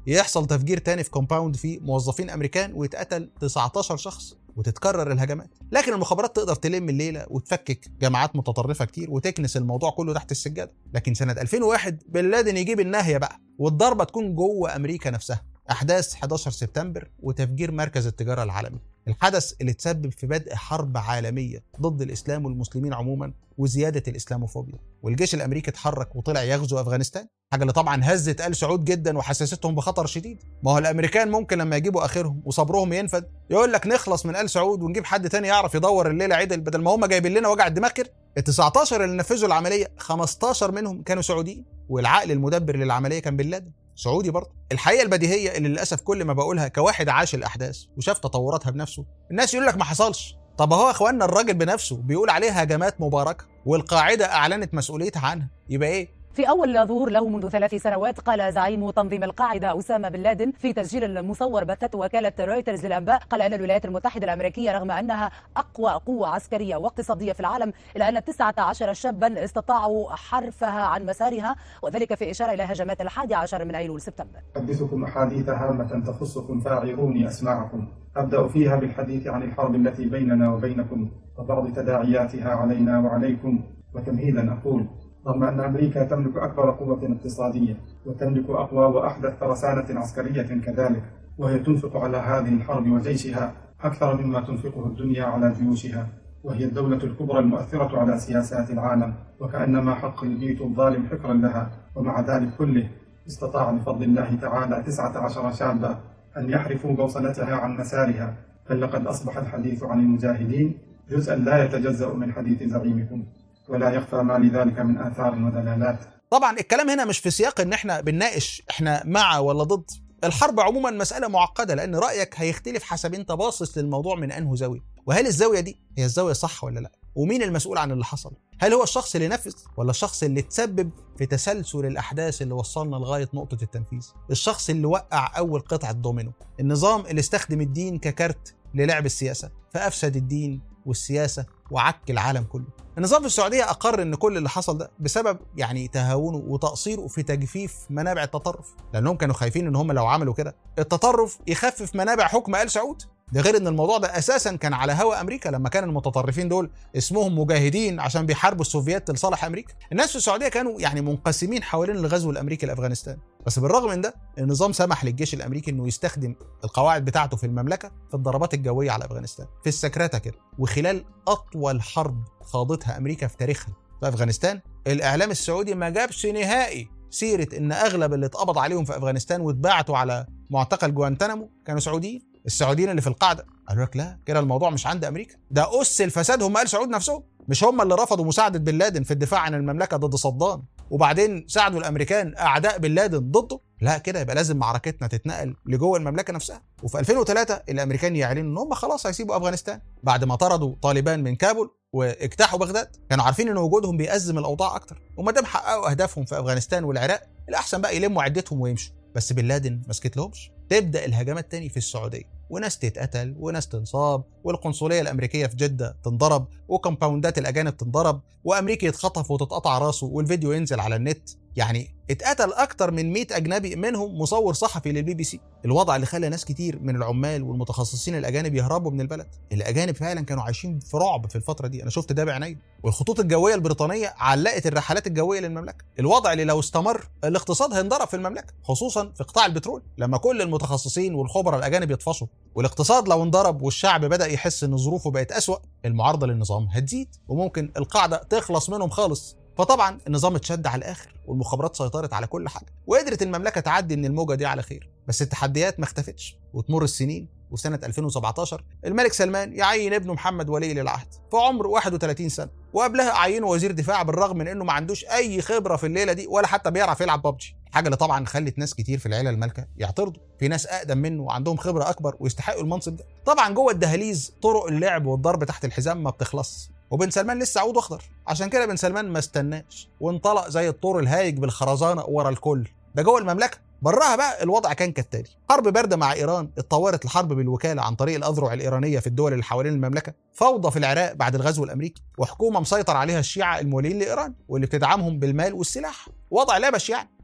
S1: يحصل تفجير تاني في كومباوند فيه موظفين امريكان ويتقتل 19 شخص وتتكرر الهجمات لكن المخابرات تقدر تلم الليله وتفكك جماعات متطرفه كتير وتكنس الموضوع كله تحت السجاده لكن سنه 2001 بن لادن يجيب الناهيه بقى والضربه تكون جوه امريكا نفسها احداث 11 سبتمبر وتفجير مركز التجاره العالمي الحدث اللي تسبب في بدء حرب عالميه ضد الاسلام والمسلمين عموما وزياده الاسلاموفوبيا والجيش الامريكي اتحرك وطلع يغزو افغانستان حاجه اللي طبعا هزت ال سعود جدا وحسستهم بخطر شديد ما هو الامريكان ممكن لما يجيبوا اخرهم وصبرهم ينفد يقول لك نخلص من ال سعود ونجيب حد تاني يعرف يدور الليله عدل بدل ما هم جايبين لنا وجع الدماغ كده ال 19 اللي نفذوا العمليه 15 منهم كانوا سعوديين والعقل المدبر للعمليه كان بن لادن سعودي برضه الحقيقه البديهيه اللي للاسف كل ما بقولها كواحد عاش الاحداث وشاف تطوراتها بنفسه الناس يقول لك ما حصلش طب هو يا اخوانا الراجل بنفسه بيقول عليها هجمات مباركه والقاعده اعلنت مسؤوليتها عنها يبقى ايه
S7: في أول ظهور له منذ ثلاث سنوات قال زعيم تنظيم القاعدة أسامة بن لادن في تسجيل مصور بثته وكالة رويترز للأنباء قال أن الولايات المتحدة الأمريكية رغم أنها أقوى قوة عسكرية واقتصادية في العالم إلا أن 19 شابا استطاعوا حرفها عن مسارها وذلك في إشارة إلى هجمات الحادي عشر من أيلول سبتمبر
S8: أحدثكم أحاديث هامة تخصكم فاعروني أسماعكم أبدأ فيها بالحديث عن الحرب التي بيننا وبينكم وبعض تداعياتها علينا وعليكم وتمهيدا أقول رغم أن أمريكا تملك أكبر قوة اقتصادية وتملك أقوى وأحدث ترسانة عسكرية كذلك وهي تنفق على هذه الحرب وجيشها أكثر مما تنفقه الدنيا على جيوشها وهي الدولة الكبرى المؤثرة على سياسات العالم وكأنما حق البيت الظالم حكرا لها ومع ذلك كله استطاع بفضل الله تعالى تسعة عشر شابا أن يحرفوا بوصلتها عن مسارها بل لقد أصبح الحديث عن المجاهدين جزءا لا يتجزأ من حديث زعيمكم ولا يخفى ما لذلك من آثار ودلالات
S1: طبعا الكلام هنا مش في سياق ان احنا بنناقش احنا مع ولا ضد الحرب عموما مسألة معقدة لأن رأيك هيختلف حسب أنت باصص للموضوع من أنه زاوية وهل الزاوية دي هي الزاوية صح ولا لا ومين المسؤول عن اللي حصل هل هو الشخص اللي نفذ ولا الشخص اللي تسبب في تسلسل الأحداث اللي وصلنا لغاية نقطة التنفيذ الشخص اللي وقع أول قطعة دومينو النظام اللي استخدم الدين ككارت للعب السياسة فأفسد الدين والسياسة وعك العالم كله النظام في السعودية أقر أن كل اللي حصل ده بسبب يعني تهاونه وتقصيره في تجفيف منابع التطرف لأنهم كانوا خايفين أن هم لو عملوا كده التطرف يخفف منابع حكم آل سعود ده غير ان الموضوع ده اساسا كان على هوا امريكا لما كان المتطرفين دول اسمهم مجاهدين عشان بيحاربوا السوفيات لصالح امريكا الناس في السعوديه كانوا يعني منقسمين حوالين الغزو الامريكي لافغانستان بس بالرغم من ده النظام سمح للجيش الامريكي انه يستخدم القواعد بتاعته في المملكه في الضربات الجويه على افغانستان في السكرته كده وخلال اطول حرب خاضتها امريكا في تاريخها في افغانستان الاعلام السعودي ما جابش نهائي سيره ان اغلب اللي اتقبض عليهم في افغانستان واتبعتوا على معتقل جوانتنامو كانوا سعوديين السعوديين اللي في القاعده قالوا لك لا كده الموضوع مش عند امريكا ده اس الفساد هم ال سعود نفسهم مش هم اللي رفضوا مساعده بن لادن في الدفاع عن المملكه ضد صدام وبعدين ساعدوا الامريكان اعداء بن لادن ضده لا كده يبقى لازم معركتنا تتنقل لجوه المملكه نفسها وفي 2003 الامريكان يعلنوا ان هم خلاص هيسيبوا افغانستان بعد ما طردوا طالبان من كابول واجتاحوا بغداد كانوا عارفين ان وجودهم بيأزم الاوضاع اكتر وما دام حققوا اهدافهم في افغانستان والعراق الاحسن بقى يلموا عدتهم ويمشوا بس بن لادن ما سكت لهمش تبدا الهجمات تاني في السعوديه وناس تتقتل وناس تنصاب والقنصليه الامريكيه في جده تنضرب وكومباوندات الاجانب تنضرب وامريكي يتخطف وتتقطع راسه والفيديو ينزل على النت يعني اتقتل اكتر من 100 اجنبي منهم مصور صحفي للبي بي سي الوضع اللي خلى ناس كتير من العمال والمتخصصين الاجانب يهربوا من البلد الاجانب فعلا كانوا عايشين في رعب في الفتره دي انا شفت ده بعيني والخطوط الجويه البريطانيه علقت الرحلات الجويه للمملكه الوضع اللي لو استمر الاقتصاد هينضرب في المملكه خصوصا في قطاع البترول لما كل المتخصصين والخبراء الاجانب يطفشوا والاقتصاد لو انضرب والشعب بدا يحس ان ظروفه بقت اسوا المعارضه للنظام هتزيد وممكن القاعده تخلص منهم خالص فطبعا النظام اتشد على الاخر والمخابرات سيطرت على كل حاجه وقدرت المملكه تعدي من الموجه دي على خير بس التحديات ما اختفتش وتمر السنين وسنة 2017 الملك سلمان يعين ابنه محمد ولي للعهد في عمر 31 سنة وقبلها عينه وزير دفاع بالرغم من انه ما عندوش اي خبرة في الليلة دي ولا حتى بيعرف يلعب ببجي حاجة اللي طبعا خلت ناس كتير في العيلة المالكة يعترضوا في ناس اقدم منه وعندهم خبرة اكبر ويستحقوا المنصب ده طبعا جوه الدهاليز طرق اللعب والضرب تحت الحزام ما بتخلصش وبن سلمان لسه عود اخضر عشان كده بن سلمان ما استناش وانطلق زي الطور الهايج بالخرزانه ورا الكل ده جوه المملكه براها بقى الوضع كان كالتالي حرب بارده مع ايران اتطورت الحرب بالوكاله عن طريق الاذرع الايرانيه في الدول اللي حوالين المملكه فوضى في العراق بعد الغزو الامريكي وحكومه مسيطر عليها الشيعه الموالين لايران واللي بتدعمهم بالمال والسلاح وضع لا باش يعني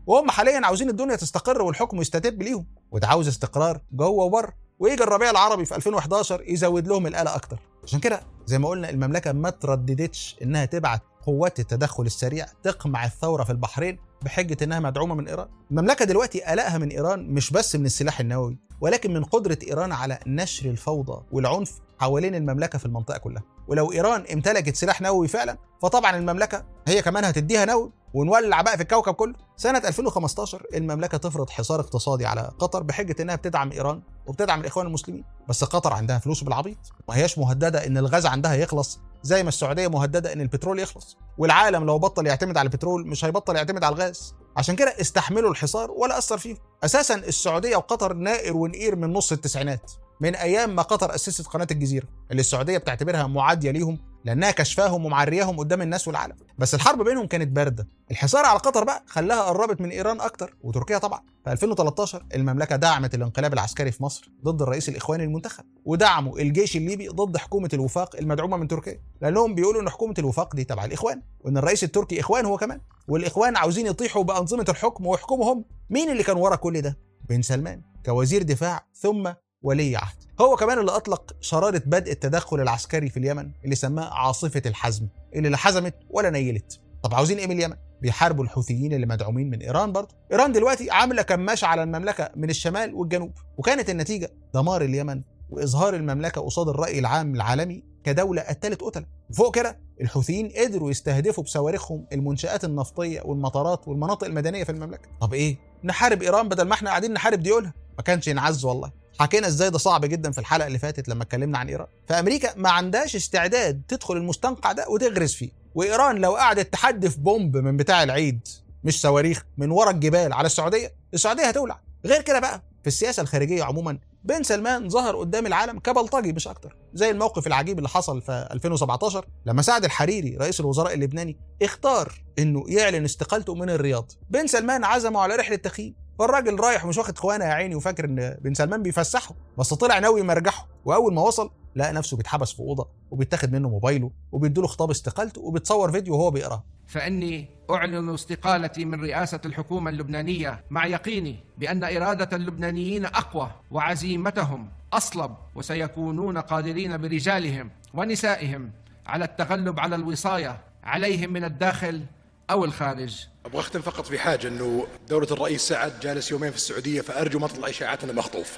S1: وهم حاليا عاوزين الدنيا تستقر والحكم يستتب ليهم وده عاوز استقرار جوه وبره ويجي الربيع العربي في 2011 يزود لهم القلق اكتر عشان كده زي ما قلنا المملكه ما ترددتش انها تبعت قوات التدخل السريع تقمع الثوره في البحرين بحجه انها مدعومه من ايران. المملكه دلوقتي قلقها من ايران مش بس من السلاح النووي ولكن من قدره ايران على نشر الفوضى والعنف حوالين المملكه في المنطقه كلها. ولو ايران امتلكت سلاح نووي فعلا فطبعا المملكه هي كمان هتديها نووي ونولع بقى في الكوكب كله. سنه 2015 المملكه تفرض حصار اقتصادي على قطر بحجه انها بتدعم ايران وبتدعم الاخوان المسلمين. بس قطر عندها فلوس بالعبيط ما هياش مهدده ان الغاز عندها يخلص زي ما السعوديه مهدده ان البترول يخلص والعالم لو بطل يعتمد على البترول مش هيبطل يعتمد على الغاز عشان كده استحملوا الحصار ولا اثر فيهم اساسا السعوديه وقطر نائر ونقير من نص التسعينات من ايام ما قطر اسست قناه الجزيره اللي السعوديه بتعتبرها معاديه ليهم لانها كشفاهم ومعرياهم قدام الناس والعالم بس الحرب بينهم كانت بارده الحصار على قطر بقى خلاها قربت من ايران اكتر وتركيا طبعا في 2013 المملكه دعمت الانقلاب العسكري في مصر ضد الرئيس الاخواني المنتخب ودعموا الجيش الليبي ضد حكومه الوفاق المدعومه من تركيا لانهم بيقولوا ان حكومه الوفاق دي تبع الاخوان وان الرئيس التركي اخوان هو كمان والاخوان عاوزين يطيحوا بانظمه الحكم ويحكموا هم مين اللي كان ورا كل ده بن سلمان كوزير دفاع ثم ولي عهد هو كمان اللي اطلق شراره بدء التدخل العسكري في اليمن اللي سماه عاصفه الحزم اللي لا حزمت ولا نيلت طب عاوزين ايه من اليمن بيحاربوا الحوثيين اللي مدعومين من ايران برضه ايران دلوقتي عامله كماشه على المملكه من الشمال والجنوب وكانت النتيجه دمار اليمن واظهار المملكه قصاد الراي العام العالمي كدوله قتلت قتله وفوق كده الحوثيين قدروا يستهدفوا بصواريخهم المنشآت النفطيه والمطارات والمناطق المدنيه في المملكه طب ايه نحارب ايران بدل ما احنا قاعدين نحارب ديولها ما كانش ينعز والله حكينا ازاي ده صعب جدا في الحلقه اللي فاتت لما اتكلمنا عن ايران فامريكا ما عندهاش استعداد تدخل المستنقع ده وتغرز فيه وايران لو قعدت تحدف بومب من بتاع العيد مش صواريخ من ورا الجبال على السعوديه السعوديه هتولع غير كده بقى في السياسه الخارجيه عموما بن سلمان ظهر قدام العالم كبلطجي مش اكتر زي الموقف العجيب اللي حصل في 2017 لما سعد الحريري رئيس الوزراء اللبناني اختار انه يعلن استقالته من الرياض بن سلمان عزمه على رحله تخييم فالراجل رايح مش واخد خوانه يا عيني وفاكر ان بن سلمان بيفسحه بس طلع ناوي يمرجحه واول ما وصل لقى نفسه بيتحبس في اوضه وبيتاخد منه موبايله وبيديله خطاب استقالته وبيتصور فيديو وهو بيقراه
S9: فاني اعلن استقالتي من رئاسه الحكومه اللبنانيه مع يقيني بان اراده اللبنانيين اقوى وعزيمتهم اصلب وسيكونون قادرين برجالهم ونسائهم على التغلب على الوصايه عليهم من الداخل او الخارج
S10: ابغى اختم فقط في حاجه انه دوله الرئيس سعد جالس يومين في السعوديه فارجو ما تطلع اشاعات انه مخطوف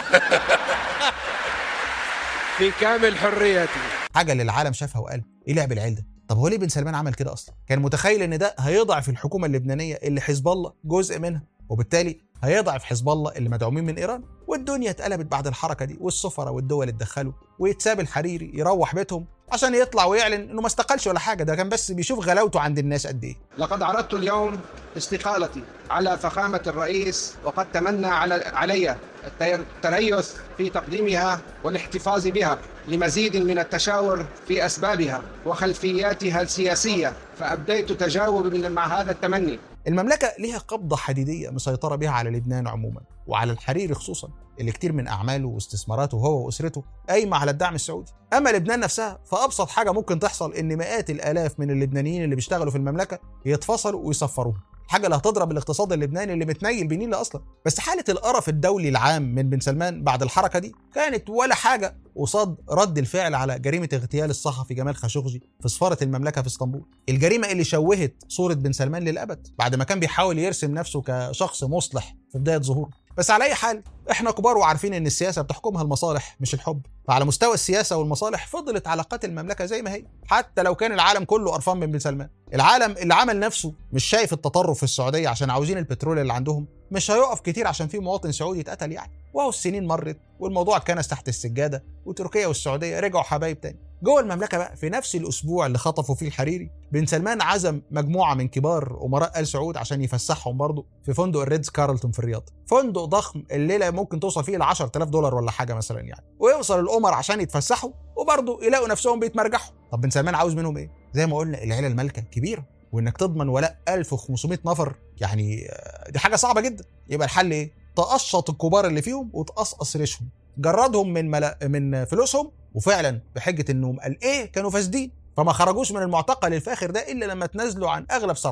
S9: في كامل حريتي
S1: حاجه اللي العالم شافها وقال ايه لعب العيال ده طب هو ليه بن سلمان عمل كده اصلا كان متخيل ان ده هيضعف الحكومه اللبنانيه اللي حزب الله جزء منها وبالتالي هيضعف حزب الله اللي مدعومين من ايران والدنيا اتقلبت بعد الحركه دي والسفراء والدول اتدخلوا ويتساب الحريري يروح بيتهم عشان يطلع ويعلن انه ما استقالش ولا حاجه ده كان بس بيشوف غلاوته عند الناس قد ايه
S9: لقد عرضت اليوم استقالتي على فخامه الرئيس وقد تمنى على علي التريث في تقديمها والاحتفاظ بها لمزيد من التشاور في اسبابها وخلفياتها السياسيه فابديت تجاوبي مع هذا التمني
S1: المملكة ليها قبضة حديدية مسيطرة بها على لبنان عموما وعلى الحريري خصوصا اللي كتير من أعماله واستثماراته هو وأسرته قايمة على الدعم السعودي أما لبنان نفسها فأبسط حاجة ممكن تحصل إن مئات الآلاف من اللبنانيين اللي بيشتغلوا في المملكة يتفصلوا ويصفروها حاجه اللي هتضرب الاقتصاد اللبناني اللي متنيل بنيل اصلا بس حاله القرف الدولي العام من بن سلمان بعد الحركه دي كانت ولا حاجه قصاد رد الفعل على جريمه اغتيال الصحفي جمال خاشقجي في سفاره المملكه في اسطنبول الجريمه اللي شوهت صوره بن سلمان للابد بعد ما كان بيحاول يرسم نفسه كشخص مصلح في بدايه ظهوره بس على اي حال احنا كبار وعارفين ان السياسه بتحكمها المصالح مش الحب فعلى مستوى السياسه والمصالح فضلت علاقات المملكه زي ما هي حتى لو كان العالم كله قرفان من بن سلمان العالم اللي عمل نفسه مش شايف التطرف في السعوديه عشان عاوزين البترول اللي عندهم مش هيقف كتير عشان في مواطن سعودي اتقتل يعني وهو السنين مرت والموضوع اتكنس تحت السجاده وتركيا والسعوديه رجعوا حبايب تاني جوه المملكه بقى في نفس الاسبوع اللي خطفوا فيه الحريري بن سلمان عزم مجموعه من كبار امراء ال سعود عشان يفسحهم برضه في فندق الريدز كارلتون في الرياض فندق ضخم الليله ممكن توصل فيه ل 10000 دولار ولا حاجه مثلا يعني ويوصل الامر عشان يتفسحوا وبرضه يلاقوا نفسهم بيتمرجحوا طب بن سلمان عاوز منهم ايه زي ما قلنا العيله المالكه كبيره وانك تضمن ولاء 1500 نفر يعني دي حاجه صعبه جدا يبقى الحل ايه تقشط الكبار اللي فيهم وتقصقص ريشهم جردهم من ملا من فلوسهم وفعلا بحجه انهم قال ايه كانوا فاسدين فما خرجوش من المعتقل الفاخر ده الا لما تنازلوا عن اغلب ثرواتهم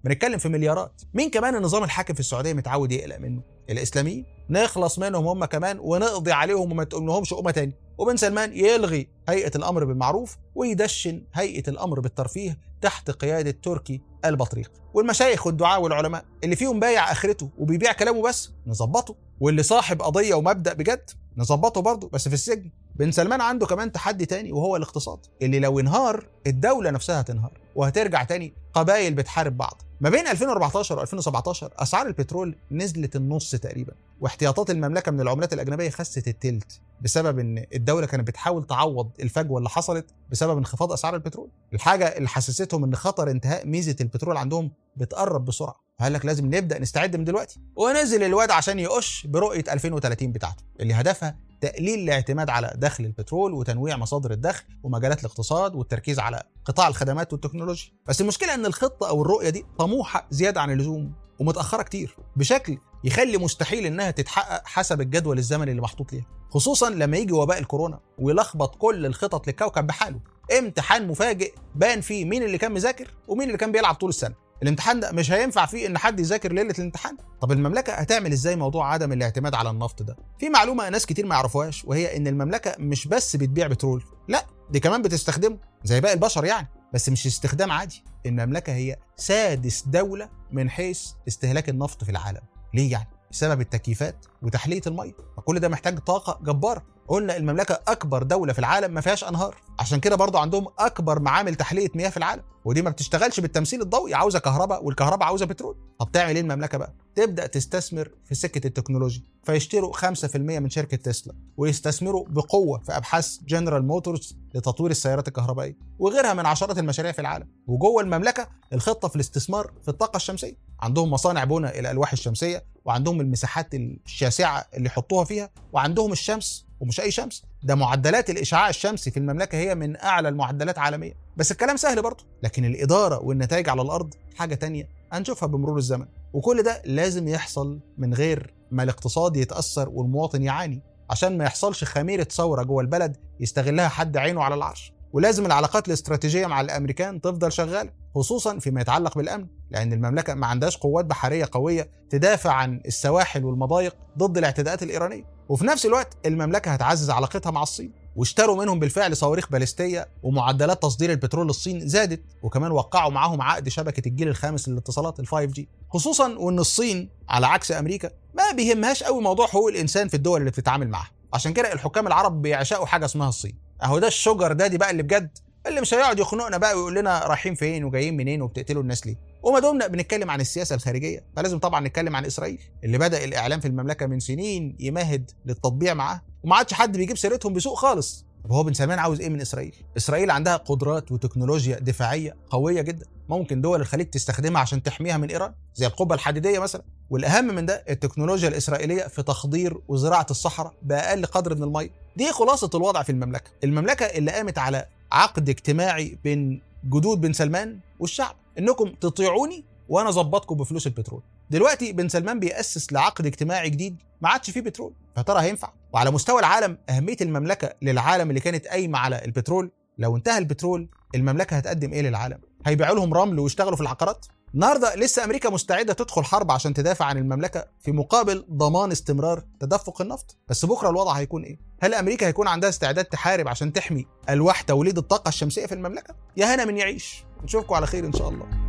S1: بنتكلم في مليارات مين كمان النظام الحاكم في السعوديه متعود يقلق منه الاسلاميين نخلص منهم هم كمان ونقضي عليهم وما تقوم لهمش قومه تاني وبن سلمان يلغي هيئه الامر بالمعروف ويدشن هيئه الامر بالترفيه تحت قياده تركي البطريق والمشايخ والدعاء والعلماء اللي فيهم بايع اخرته وبيبيع كلامه بس نظبطه واللي صاحب قضيه ومبدا بجد نظبطه برضه بس في السجن بن سلمان عنده كمان تحدي تاني وهو الاقتصاد اللي لو انهار الدوله نفسها هتنهار وهترجع تاني قبائل بتحارب بعض ما بين 2014 و2017 اسعار البترول نزلت النص تقريبا واحتياطات المملكه من العملات الاجنبيه خست التلت بسبب ان الدوله كانت بتحاول تعوض الفجوه اللي حصلت بسبب انخفاض اسعار البترول الحاجه اللي حسستهم ان خطر انتهاء ميزه البترول عندهم بتقرب بسرعه قال لك لازم نبدا نستعد من دلوقتي ونزل الواد عشان يقش برؤيه 2030 بتاعته اللي هدفها تقليل الاعتماد على دخل البترول وتنويع مصادر الدخل ومجالات الاقتصاد والتركيز على قطاع الخدمات والتكنولوجيا بس المشكله ان الخطه او الرؤيه دي طموحه زياده عن اللزوم ومتاخره كتير بشكل يخلي مستحيل انها تتحقق حسب الجدول الزمني اللي محطوط ليها خصوصا لما يجي وباء الكورونا ويلخبط كل الخطط للكوكب بحاله امتحان مفاجئ بان فيه مين اللي كان مذاكر ومين اللي كان بيلعب طول السنه الامتحان ده مش هينفع فيه ان حد يذاكر ليله الامتحان طب المملكه هتعمل ازاي موضوع عدم الاعتماد على النفط ده في معلومه ناس كتير ما يعرفوهاش وهي ان المملكه مش بس بتبيع بترول لا دي كمان بتستخدمه زي باقي البشر يعني بس مش استخدام عادي المملكه هي سادس دوله من حيث استهلاك النفط في العالم ليه يعني بسبب التكييفات وتحليه الميه فكل ده محتاج طاقه جباره قلنا المملكه اكبر دوله في العالم ما فيهاش انهار عشان كده برضو عندهم اكبر معامل تحليه مياه في العالم ودي ما بتشتغلش بالتمثيل الضوئي عاوزه كهرباء والكهرباء عاوزه بترول طب تعمل ايه المملكه بقى تبدا تستثمر في سكه التكنولوجيا فيشتروا 5% من شركه تسلا ويستثمروا بقوه في ابحاث جنرال موتورز لتطوير السيارات الكهربائيه وغيرها من عشرات المشاريع في العالم وجوه المملكه الخطه في الاستثمار في الطاقه الشمسيه عندهم مصانع بناء الالواح الشمسيه وعندهم المساحات الشاسعه اللي يحطوها فيها وعندهم الشمس ومش اي شمس ده معدلات الاشعاع الشمسي في المملكه هي من اعلى المعدلات عالميا بس الكلام سهل برضه لكن الاداره والنتائج على الارض حاجه تانية هنشوفها بمرور الزمن وكل ده لازم يحصل من غير ما الاقتصاد يتاثر والمواطن يعاني عشان ما يحصلش خميره ثوره جوه البلد يستغلها حد عينه على العرش ولازم العلاقات الاستراتيجيه مع الامريكان تفضل شغاله خصوصا فيما يتعلق بالامن لان المملكه ما عندهاش قوات بحريه قويه تدافع عن السواحل والمضايق ضد الاعتداءات الايرانيه وفي نفس الوقت المملكه هتعزز علاقتها مع الصين واشتروا منهم بالفعل صواريخ باليستيه ومعدلات تصدير البترول للصين زادت وكمان وقعوا معاهم عقد شبكه الجيل الخامس للاتصالات ال 5 جي خصوصا وان الصين على عكس امريكا ما بيهمهاش قوي موضوع حقوق الانسان في الدول اللي بتتعامل معاها عشان كده الحكام العرب بيعشقوا حاجه اسمها الصين اهو ده الشجر دادي بقى اللي بجد اللي مش هيقعد يخنقنا بقى ويقول لنا رايحين فين وجايين منين وبتقتلوا الناس ليه وما دمنا بنتكلم عن السياسه الخارجيه فلازم طبعا نتكلم عن اسرائيل اللي بدا الاعلام في المملكه من سنين يمهد للتطبيع معاه وما عادش حد بيجيب سيرتهم بسوء خالص طب هو بن سلمان عاوز ايه من اسرائيل؟ اسرائيل عندها قدرات وتكنولوجيا دفاعيه قويه جدا ممكن دول الخليج تستخدمها عشان تحميها من ايران زي القبه الحديديه مثلا والاهم من ده التكنولوجيا الاسرائيليه في تخدير وزراعه الصحراء باقل قدر من الميه دي خلاصه الوضع في المملكه المملكه اللي قامت على عقد اجتماعي بين جدود بن سلمان والشعب انكم تطيعوني وانا اظبطكم بفلوس البترول دلوقتي بن سلمان بيأسس لعقد اجتماعي جديد ما عادش فيه بترول فترى هينفع وعلى مستوى العالم أهمية المملكة للعالم اللي كانت قايمة على البترول لو انتهى البترول المملكة هتقدم إيه للعالم هيبيعوا لهم رمل ويشتغلوا في العقارات النهارده لسه امريكا مستعده تدخل حرب عشان تدافع عن المملكه في مقابل ضمان استمرار تدفق النفط بس بكره الوضع هيكون ايه هل امريكا هيكون عندها استعداد تحارب عشان تحمي الواح توليد الطاقه الشمسيه في المملكه يا هنا من يعيش نشوفكم على خير ان شاء الله